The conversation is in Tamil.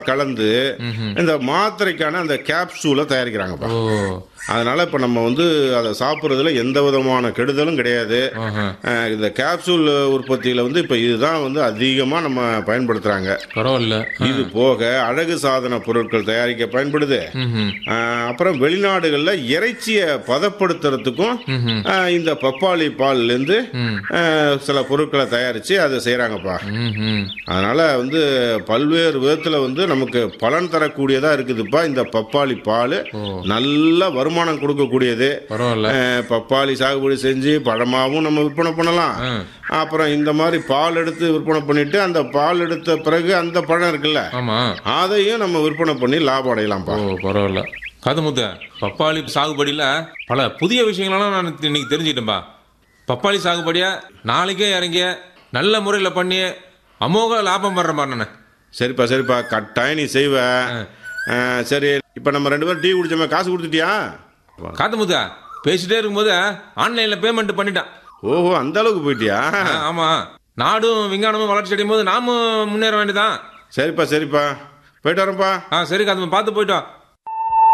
கலந்து இந்த மாத்திரைக்கான அந்த கேப்சூலை தயாரிக்கிறாங்கப்பா ஓ அதனால இப்ப நம்ம வந்து அதை சாப்பிட்றதுல எந்த விதமான கெடுதலும் கிடையாது ஆஹா. அஹ் இந்த கேப்சூல் உற்பத்தியில வந்து இப்ப இதுதான் வந்து அதிகமா நம்ம பயன்படுத்துறாங்க பரவாயில்ல இது போக அழகு சாதன பொருட்கள் தயாரிக்க பயன்படுது ம்ஹும். அஹ் அப்புறம் வெளிநாடுகள்ல இறைச்சியை பதப்படுத்துறதுக்கும் அஹ் இந்த பப்பாளி பால்ல இருந்து அஹ் சில பொருட்களை தயாரிச்சு அதை செய்யறாங்கப்பா ம்ஹும். அதனால வந்து பல்வேறு விதத்துல வந்து நமக்கு பலன் தரக்கூடியதா இருக்குதுப்பா இந்த பப்பாளி பால் நல்ல வருமானம் கொடுக்கக்கூடியது பரவாயில்ல அஹ் பப்பாளி சாகுபடி செஞ்சு பழமாவும் நம்ம விற்பனை பண்ணலாம் அப்புறம் இந்த மாதிரி பால் எடுத்து விற்பனை பண்ணிட்டு அந்த பால் எடுத்த பிறகு அந்த பழம் இருக்குல்ல ஆமா அதையும் நம்ம விற்பனை பண்ணி லாபம் அடையலாம்ப்பா ஓ பரவாயில்ல காதுமுத்த பப்பாளி சாகுபடியில் பல புதிய விஷயங்களெல்லாம் நான் இன்னைக்கு தெரிஞ்சுக்கிட்டேன்பா பப்பாளி சாகுபடியை நாளைக்கே இறங்கிய நல்ல முறையில் பண்ணி அமோக லாபம் பண்ற மாதிரி நான் சரிப்பா சரிப்பா கட்டாயம் நீ செய்வ அஹ் சரி இப்ப நம்ம ரெண்டு பேரும் டீ குடிச்சோமே காசு கொடுத்துட்டியா காதுமுத்த பேசிட்டே இருக்கும்போது ஆன்லைனில் பேமெண்ட் பண்ணிட்டான் ஓஹோ அந்த அளவுக்கு போயிட்டியா ஆ, ஆமா நாடும் விஞ்ஞானமும் வளர்ச்சி அடையும் போது நாமும் முன்னேற வேண்டியதான் சரிப்பா சரிப்பா போயிட்டு வரேன்ப்பா ஆ சரி காது பார்த்து போயிட்டோம்